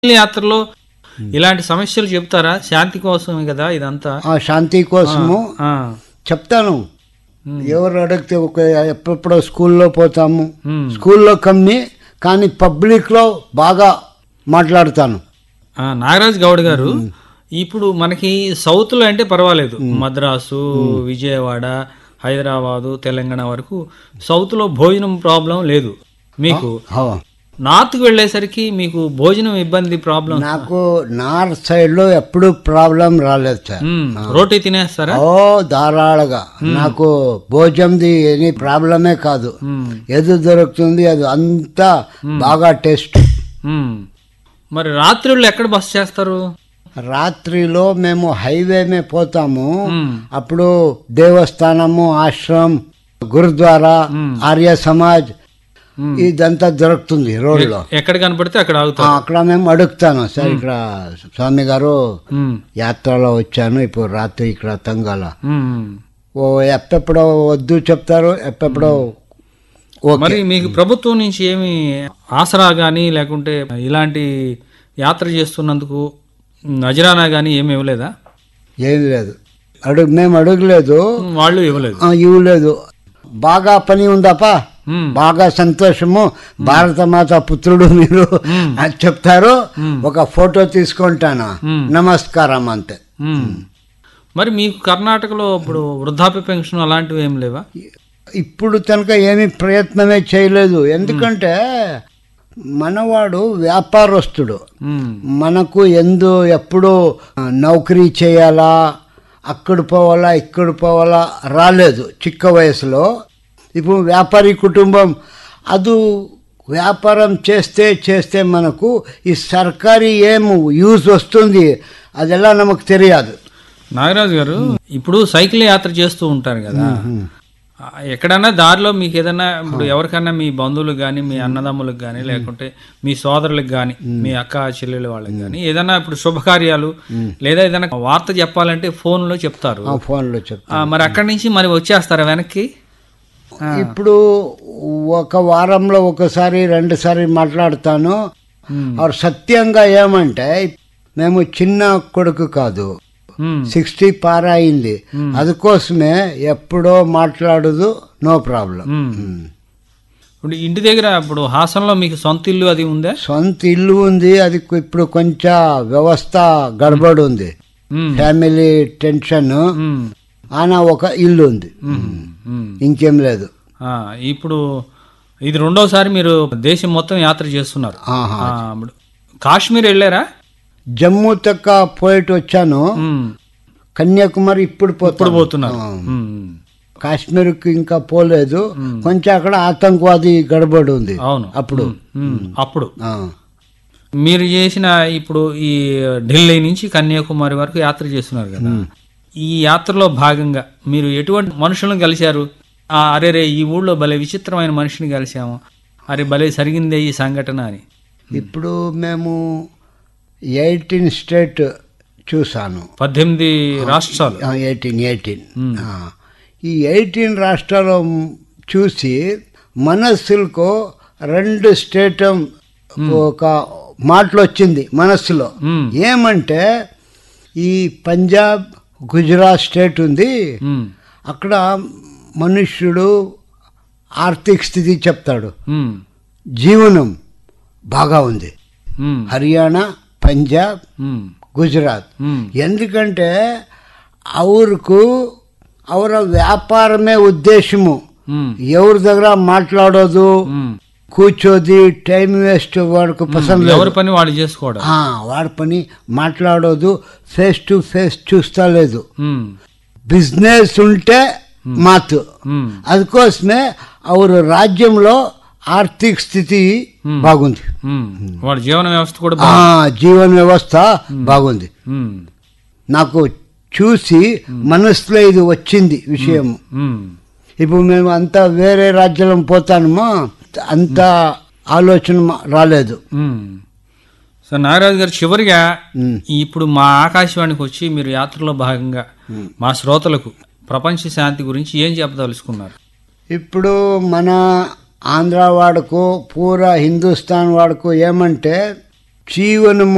యాత్రలో ఇలాంటి సమస్యలు చెప్తారా శాంతి కోసమే కదా ఇదంతా ఆ శాంతి కోసము ఆ, చెప్తాను ఎవరు అడిగితే ఒక ఎప్పుడెప్పుడో స్కూల్లో పోతాము ఉమ్. స్కూల్లో కమ్మి కానీ పబ్లిక్లో బాగా మాట్లాడతాను ఆ, నాగరాజ్ గౌడ్ గారు ఇప్పుడు మనకి సౌత్ లో అంటే పర్వాలేదు మద్రాసు విజయవాడ హైదరాబాదు తెలంగాణ వరకు సౌత్ లో భోజనం ప్రాబ్లం లేదు మీకు హా. నార్త్ కి వెళ్ళేసరికి మీకు భోజనం ఇబ్బంది ప్రాబ్లం నాకు నార్త్ సైడ్లో ఎప్పుడు ప్రాబ్లం రాలేదు సార్ ఉమ్, రోటీ తినేస్తారా ఓ ధారాళగా నాకు భోజనంది ఏమి ప్రాబ్లమే కాదు ఉమ్, ఏది దొరుకుతుంది అది అంతా బాగా టేస్ట్ ఉమ్. మరి రాత్రుళ్ళు ఎక్కడ బస చేస్తారు రాత్రిలో మేము హైవే మే పోతాము ఉమ్, అప్పుడు దేవస్థానము ఆశ్రమం గురుద్వారా ఆర్య సమాజ్ ఉమ్. ఇదంతా దొరుకుతుంది రోడ్లో ఎక్కడ కనపడితే అక్కడ ఆ, ఆగుతారు అక్కడ మేము అడుగుతాను సార్ ఇక్కడ స్వామి గారు ఉమ్, యాత్రలో వచ్చాను ఇప్పుడు రాత్రి ఇక్కడ తంగాల ఉమ్. ఓ ఎప్పెప్పుడో వద్దు చెప్తారు ఎప్పెప్పుడో ఓకే మరి మీకు ప్రభుత్వం నుంచి ఏమి ఆసరా గానీ లేకుంటే ఇలాంటి యాత్ర చేస్తున్నందుకు నజరానా గానీ ఏమి ఇవ్వలేదా ఏం లేదు అడుగు మేము అడగలేదు వాళ్ళు ఇవ్వలేదు ఆ, ఇవ్వలేదు బాగా పని ఉందప్పా ఉమ్, బాగా సంతోషము భారత మాత పుత్రుడు మీరు అని చెప్తారు ఒక ఫోటో తీసుకుంటాను మ్మ్. నమస్కారం అంతే ఉమ్. మరి మీకు కర్ణాటకలో ఇప్పుడు వృద్ధాప్య పెన్షన్ అలాంటివి ఏం లేవా ఇప్పుడు తనక ఏమీ ప్రయత్నమే చేయలేదు ఎందుకంటే మనవాడు వ్యాపారస్తుడు ఉమ్, మనకు ఎందు ఎప్పుడు ఆ, నౌకరీ చేయాలా అక్కడ పోవాలా ఇక్కడ పోవాలా రాలేదు చిక్క వయసులో ఇప్పుడు వ్యాపారి కుటుంబం అది వ్యాపారం చేస్తే చేస్తే మనకు ఈ సర్కారీ ఏం యూజ్ వస్తుంది అదెలా నమకు తెలియదు నాగరాజు గారు ఇప్పుడు సైకిల్ యాత్ర చేస్తూ ఉంటారు కదా ఆ, ఎక్కడన్నా దారిలో మీకు ఏదైనా ఇప్పుడు ఎవరికైనా మీ బంధువులకు కానీ మీ అన్నదమ్ములకు కానీ లేకుంటే మీ సోదరులకు కానీ మీ అక్క చెల్లెల వాళ్ళకి కానీ ఏదైనా ఇప్పుడు శుభకార్యాలు లేదా ఏదైనా వార్త చెప్పాలంటే ఫోన్ లో చెప్తారు ఆ ఫోన్లో చెప్తా ఆ, మరి అక్కడి నుంచి మరి వచ్చేస్తారా వెనక్కి ఇప్పుడు ఒక వారంలో ఒకసారి రెండుసారి మాట్లాడతాను ఉమ్, ఆరు సత్యంగా ఏమంటే మేము చిన్న కొడుకు కాదు ఉమ్, సిక్స్టీ పార్ అయింది అందుకోసమే ఎప్పుడో మాట్లాడదు నో ప్రాబ్లం ఉమ్. ఇప్పుడు ఇంటి దగ్గర ఇప్పుడు హాసన్లో మీకు సొంత ఇల్లు అది ఉందా సొంత ఇల్లు ఉంది అది కు- ఇప్పుడు కొంచెం వ్యవస్థ గడబడి ఉంది ఉమ్, ఫ్యామిలీ టెన్షన్ ఉమ్, ఆన ఒక ఇల్లు ఉంది ఉమ్, ఉమ్. ఇంకేం లేదు ఆ, ఇప్పుడు ఇది రెండోసారి మీరు దేశం మొత్తం యాత్ర చేస్తున్నారు ఆహా. ఆ, ఇప్పుడు కాశ్మీర్ వెళ్ళారా జమ్మూ తక్క పోయిట్ వచ్చాను ఉమ్, కన్యాకుమారి ఇప్పుడు ఇప్పుడు పోతాను. పోతున్నారు ఆ. ఉమ్, కాశ్మీర్కి ఇంకా పోలేదు కొంచెం అక్కడ ఆతంకవాది గడబడి ఉంది అవును అప్పుడు ఉమ్, అప్పుడు ఆ. మీరు చేసిన ఇప్పుడు ఈ ఢిల్లీ నుంచి కన్యాకుమారి వరకు యాత్ర చేస్తున్నారు కదా ఈ యాత్రలో భాగంగా మీరు ఎటువంటి మనుషులను కలిశారు ఆ, అరే రే ఈ ఊళ్ళో భలే విచిత్రమైన మనిషిని కలిసాము అరే భలే జరిగిందే ఈ సంఘటన అని ఇప్పుడు మేము ఎయిటీన్ స్టేట్ చూసాను పద్దెనిమిది రాష్ట్రాలు ఎయిటీన్ ఎయిటీన్ ఈ ఎయిటీన్ రాష్ట్రాలు చూసి మనస్సులకు రెండు స్టేట్ ఒక మాటలు వచ్చింది మనస్సులో ఉమ్, ఏమంటే ఈ పంజాబ్ గుజరాత్ స్టేట్ ఉంది ఉమ్, అక్కడ మనుష్యుడు ఆర్థిక స్థితి చెప్తాడు ఉమ్, జీవనం బాగా ఉంది ఉమ్, హర్యానా పంజాబ్ ఉమ్, గుజరాత్ ఉమ్, ఎందుకంటే ಅವ್రకు ಅವರ వ్యాపారమే ఉద్దేశము ఉమ్, ఎవరి దగ్గర మాట్లాడోదు ఉమ్. కూర్చోది టైం వేస్ట్ వాడికి పసంद లేదు ఎవరి పని వాళ్ళు చేసుకోవడం ఆ, వాడి పని మాట్లాడోదు ఫేస్ టు ఫేస్ చూస్తా లేదు ఉమ్, బిజినెస్ ఉంటే మాతు ఉమ్, అందుకోసమే ಅವರು రాజ్యంలో ఆర్థిక స్థితి బాగుంది ఉమ్. వాళ్ళ జీవన వ్యవస్థ కూడా ఆ బాగుంది. జీవన వ్యవస్థ బాగుంది ఉమ్, నాకు చూసి మనసులో ఇది వచ్చింది విషయం ఉమ్, ఇప్పుడు మేము అంతా వేరే రాజ్యం పోతానమో అంత ఆలోచన మా- రాలేదు ఉమ్. సో నాగరాజు గారు చివరిగా ఉమ్. ఇప్పుడు మా ఆకాశవాణికి వచ్చి మీరు యాత్రలో భాగంగా మా శ్రోతలకు ప్రపంచ శాంతి గురించి ఏం చెప్పదలుచుకున్నారు ఇప్పుడు మన ఆంధ్ర వాడుకు పూరా హిందుస్థాన్ వాడుకు ఏమంటే జీవనము